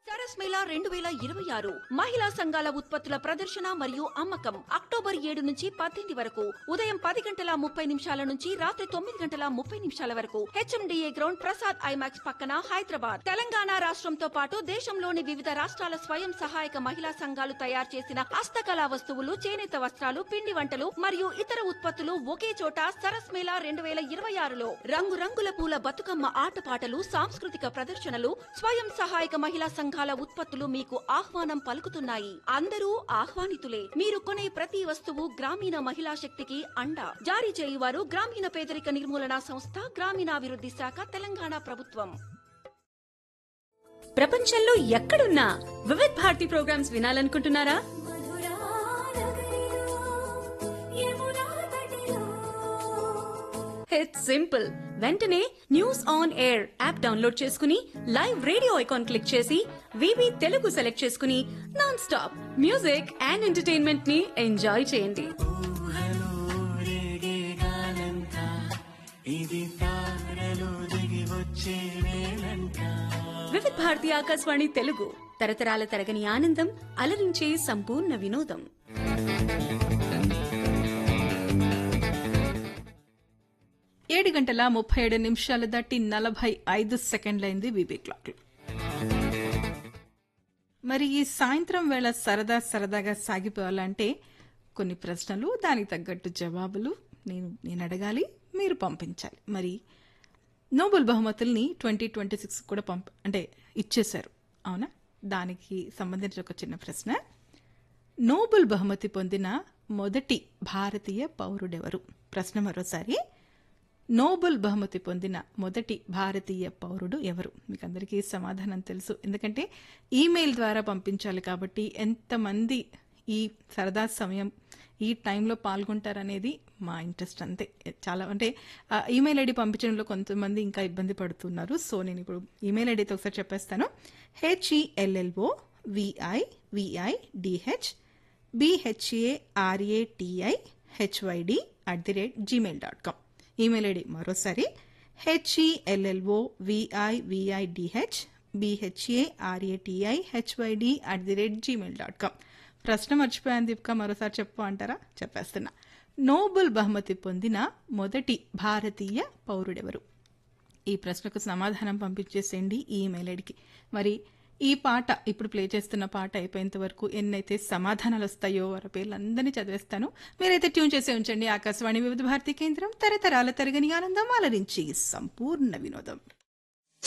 సరస్ మేళా రెండు వేల ఇరవై ఆరు మహిళా సంఘాల ఉత్పత్తుల ప్రదర్శన మరియు అమ్మకం అక్టోబర్ ఏడు నుంచి పద్దెనిమిది వరకు ఉదయం పది గంటల ముప్పై నిమిషాల నుంచి రాత్రి తొమ్మిది గంటల ముప్పై నిమిషాల వరకు హెచ్ఎండిఏ గ్రౌండ్ ప్రసాద్ ఐమాక్స్ పక్కన హైదరాబాద్ తెలంగాణ రాష్ట్రంతో పాటు దేశంలోని వివిధ రాష్ట్రాల స్వయం సహాయక మహిళా సంఘాలు తయారు చేసిన హస్తకళా వస్తువులు చేనేత వస్త్రాలు పిండి వంటలు మరియు ఇతర ఉత్పత్తులు ఒకే చోట సరస్ మేళా రెండు వేల ఇరవై ఆరులో రంగురంగుల పూల బతుకమ్మ ఆటపాటలు సాంస్కృతిక ప్రదర్శనలు స్వయం సహాయక మహిళా సంఘాల ఉత్పత్తులు మీకు ఆహ్వానం పలుకుతున్నాయి అందరూ ఆహ్వానితులే మీరు కొనే ప్రతి వస్తువు గ్రామీణ మహిళా శక్తికి అండ జారీ చేయువారు గ్రామీణ పేదరిక నిర్మూలన సంస్థ గ్రామీణాభివృద్ధి శాఖ తెలంగాణ ప్రభుత్వం ప్రపంచంలో ఎక్కడున్నా వివిధ్ భారతి ప్రోగ్రామ్స్ వినాలనుకుంటున్నారా ఇట్స్ సింపుల్ వెంటనే news on air app download చేసుకుని లైవ్ రేడియో ఐకాన్ క్లిక్ చేసి వివి తెలుగు సెలెక్ట్ చేసుకుని non stop music and entertainment ని ఎంజాయ్ చేయండి వివిధ్ భారతి ఆకాశవాణి తెలుగు తరతరాల తరగని ఆనందం అలరించే సంపూర్ణ వినోదం ఏడు గంటల ముప్పై ఏడు నిమిషాలు దాటి నలభై ఐదు సెకండ్లైంది బీబీ క్లాక్ మరి ఈ సాయంత్రం వేళ సరదా సరదాగా సాగిపోవాలంటే కొన్ని ప్రశ్నలు దానికి తగ్గట్టు జవాబులు నేను నేను అడగాలి మీరు పంపించాలి మరి నోబెల్ బహుమతుల్ని ట్వంటీ ట్వంటీ సిక్స్ కూడా పంప అంటే ఇచ్చేశారు అవునా దానికి సంబంధించిన ఒక చిన్న ప్రశ్న నోబెల్ బహుమతి పొందిన మొదటి భారతీయ పౌరుడెవరు ప్రశ్న మరోసారి నోబెల్ బహుమతి పొందిన మొదటి భారతీయ పౌరుడు ఎవరు మీకు అందరికీ సమాధానం తెలుసు ఎందుకంటే ఈమెయిల్ ద్వారా పంపించాలి కాబట్టి ఎంతమంది ఈ సరదా సమయం ఈ టైంలో పాల్గొంటారనేది మా ఇంట్రెస్ట్ అంతే చాలా అంటే ఆ, ఈమెయిల్ ఐడి పంపించడంలో కొంతమంది ఇంకా ఇబ్బంది పడుతున్నారు సో నేను ఇప్పుడు ఈమెయిల్ ఐడి అయితే ఒకసారి చెప్పేస్తాను HELLO VI VI DH BHARATI HYD at the rate Gmail dot com email ID మరోసారి HELLO VI విఐడిహెచ్ BHARATI HYD at the rate Gmail dot com ప్రశ్న మర్చిపోయాను దీపిక మరోసారి చెప్పు అంటారా చెప్పేస్తున్నా నోబెల్ బహుమతి పొందిన మొదటి భారతీయ పౌరుడెవరు ఈ ప్రశ్నకు సమాధానం పంపించేసేయండి ఈ ఈమెయిల్ ఐడికి మరి ఈ పాట ఇప్పుడు ప్లే చేస్తున్న పాట అయిపోయేంత వరకు ఎన్నైతే సమాధానాలు వస్తాయో వారి పేర్లందరినీ చదివేస్తాను మీరైతే ట్యూన్ చేసే ఉంచండి ఆకాశవాణి వివిధ భారతి కేంద్రం తరతరాల తరగని ఆనందం అలరించి సంపూర్ణ వినోదం